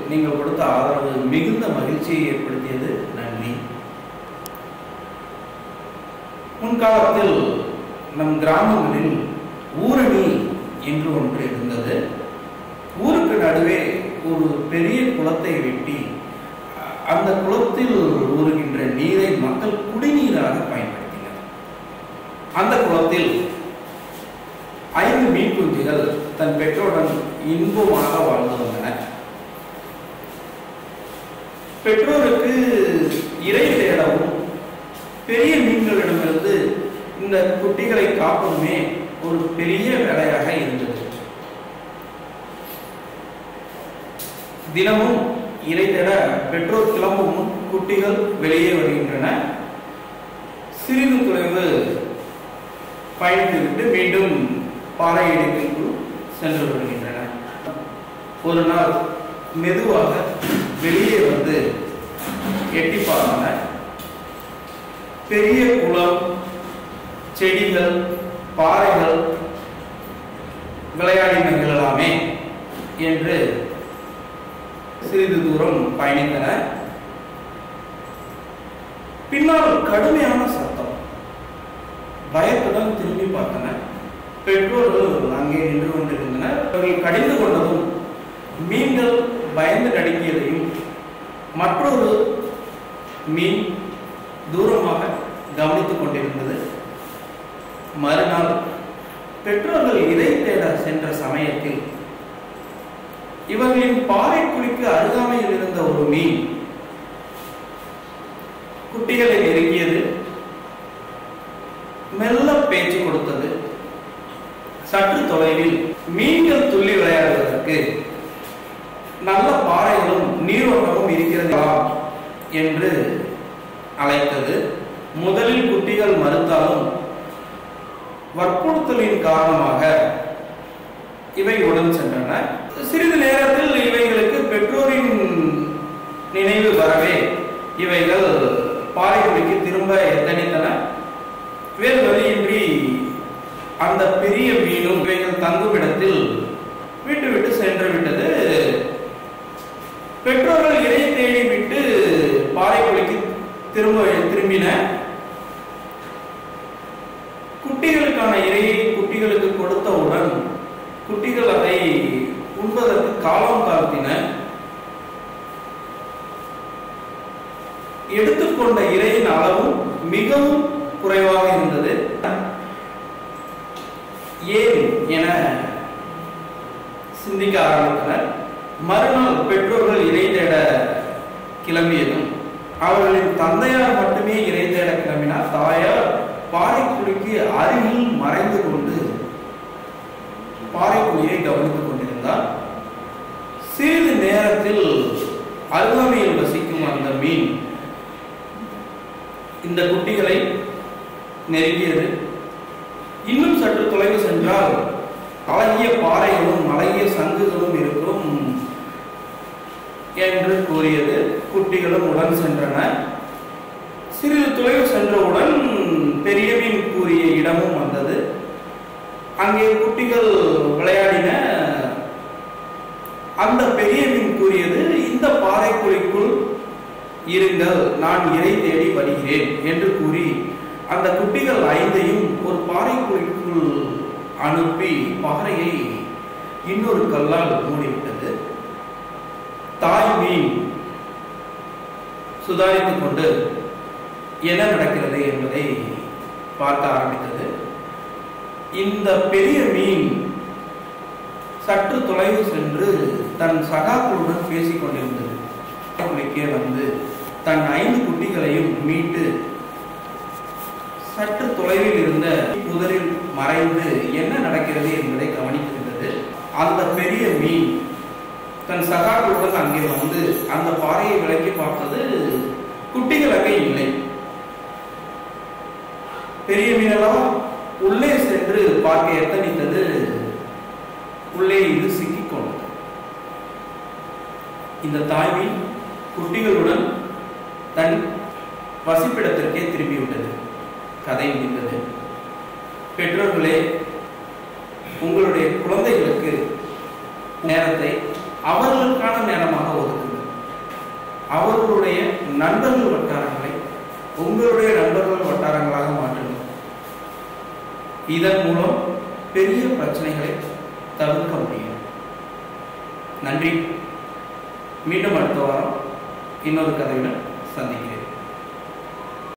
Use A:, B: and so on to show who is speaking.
A: நீங்கள் கொடுத்த ஆதரவு மிகுந்த மகிழ்ச்சியை ஏற்படுத்தியது நன்றி முன்காலத்தில் நம் கிராமங்களில் ஊரணி என்று ஒன்று இருந்தது ஊருக்கு நடுவே ஒரு பெரிய குளத்தை வெட்டி அ- அந்த குளத்தில் ஊறுகின்ற நீரை மக்கள் குடிநீராக பயன்படுத்தினர் அந்த குளத்தில் ஐந்து மீன் குஞ்சுகள் தன் பெற்றோருடன் இன்பமாக வாழ்ந்து வந்தன பெற்றோருக்கு இறை தேடவும் பெரிய மீன்களிடமிருந்து இந்த குட்டிகளை காப்பதுமே ஒரு பெரிய வேலையாக இருந்தது தினமும் இறை தேட பெற்றோர் கிளம்பும் முன் குட்டிகள் வெளியே வருகின்றன சிறிது தொலைவு பயணித்துவிட்டு மீண்டும் பாறை இடுக்கிற்குள் சென்று வருகின்றன ஒரு நாள் மெதுவாக வெளியே வந்து எட்டி பார்த்தன பெரிய குளம் செடிகள் பாறைகள் விளையாடினர்கள் எல்லாமே என்று சிறிது தூரம் பயணித்தன பின்னால் கடுமையான சத்தம் பயத்துடன் திரும்பி பார்த்தன பெற்றோர்கள் அங்கே நின்று கொண்டிருந்தனர் அவர்கள் கடிந்து கொண்டதும் மீன்கள் பயந்து நடுங்கியதையும் மற்றொரு மீன் தூரமாக கவனித்துக் கொண்டிருந்தது மறுநாள் பெற்றோர்கள் இதை தேட சென்ற சமயத்தில் இவர்களின் பாறை குழிக்கு அருகாமையில் இருந்த ஒரு மீன் குட்டிகளை நெருங்கியது மெல்ல பேச்சு கொடுத்தது சற்று தொலைவில் மீன்கள் துள்ளி விளையாடுவதற்கு நல்ல பாறைகளும் நீரோட்டமும் இருக்கிறதா என்று அழைத்தது முதலில் குட்டிகள் மறுத்தாலும் வற்புறுத்தலின் காரணமாக இவை உடன் சென்றன சிறிது நேரத்தில் இவைகளுக்கு பெற்றோரின் நினைவு வரவே இவைகள் பாறைக்குடிக்கு திரும்ப எத்தனித்தன வேறு வழியின்றி அந்த பெரிய மீனும் இவைகள் தங்கும் இடத்தில் விட்டு விட்டு சென்று விட்டது பெற்றோர்கள் இறை தேடி விட்டு பாறைக்குழிக்கு திரும்ப திரும்பின குட்டிகளுக்கான இரையை குட்டிகளுக்கு கொடுத்தவுடன் குட்டிகள் அதை உண்பதற்கு காலம் தாழ்த்தின எடுத்துக்கொண்ட இரையின் அளவும் மிகவும் குறைவாக இருந்தது ஏன் என சிந்திக்க ஆரம்பித்தனர் மறுநாள் பெற்றோர்கள் இறை தேட கிளம்பியதும் அவர்களின் தந்தையார் மட்டுமே இறை தேட கிளம்பினார் தாயார் பாறைக்குழிக்கு அருகில் மறைந்து கொண்டு பாறைக்குழியை கவனித்துக் கொண்டிருந்தார் சிறிது நேரத்தில் அருகாமையில் வசிக்கும் அந்த மீன் இந்த குட்டிகளை நெருங்கியது இன்னும் சற்று தொலைவு சென்றால் அழகிய பாறைகளும் அழகிய சங்குகளும் இருக்கும் என்று கூறியது குட்டிகளும் உடன் சென்றன சிறிது தொலைவு சென்றவுடன் பெரிய மீன் கூறிய இடமும் வந்தது அங்கே குட்டிகள் விளையாடின அந்த பெரிய மீன் கூறியது இந்த பாறைக்குழிக்குள் இருங்கள் நான் இறை தேடி வருகிறேன் என்று கூறி அந்த குட்டிகள் ஐந்தையும் ஒரு பாறைக்குழிக்குள் அனுப்பி பாறையை இன்னொரு கல்லால் மூடிவிட்டது தாய் மீன் சுதாரித்துக் கொண்டு என்ன நடக்கிறது என்பதை பார்க்க ஆரம்பித்தது இந்த பெரிய மீன் சற்று தொலைவு சென்று தன் சகாக்களுடன் பேசிக் கொண்டிருந்தது குளிக்கே வந்து தன் ஐந்து குட்டிகளையும் மீட்டு சற்று தொலைவில் இருந்த புதரில் மறைந்து என்ன நடக்கிறது என்பதை கவனிக்கின்றது அந்த பெரிய மீன் தன் சகாக்களுடன் அங்கே வந்து அந்த பாறையை விலக்கி பார்த்தது குட்டிகள் அங்கே இல்லை பெரிய மீனெல்லாம் உள்ளே சென்று பார்க்க எத்தனித்தது உள்ளே இது சிக்கிக் கொண்டது இந்த தாய்மீ குட்டிகளுடன் தன் வசிப்பிடத்திற்கே திரும்பிவிட்டது கதை முடிந்தது பெற்றோர்களே உங்களுடைய குழந்தைகளுக்கு நேரத்தை அவர்களுக்கான நேரமாக ஒதுக்குங்கள் அவர்களுடைய நண்பர்கள் வட்டாரங்களை உங்களுடைய நண்பர்கள் வட்டாரங்களாக மாற்றுங்கள் இதன் மூலம் பெரிய பிரச்சனைகளை தவிர்க்க முடியும் நன்றி மீண்டும் அடுத்த வாரம் இன்னொரு கதையுடன் சந்திக்கிறேன்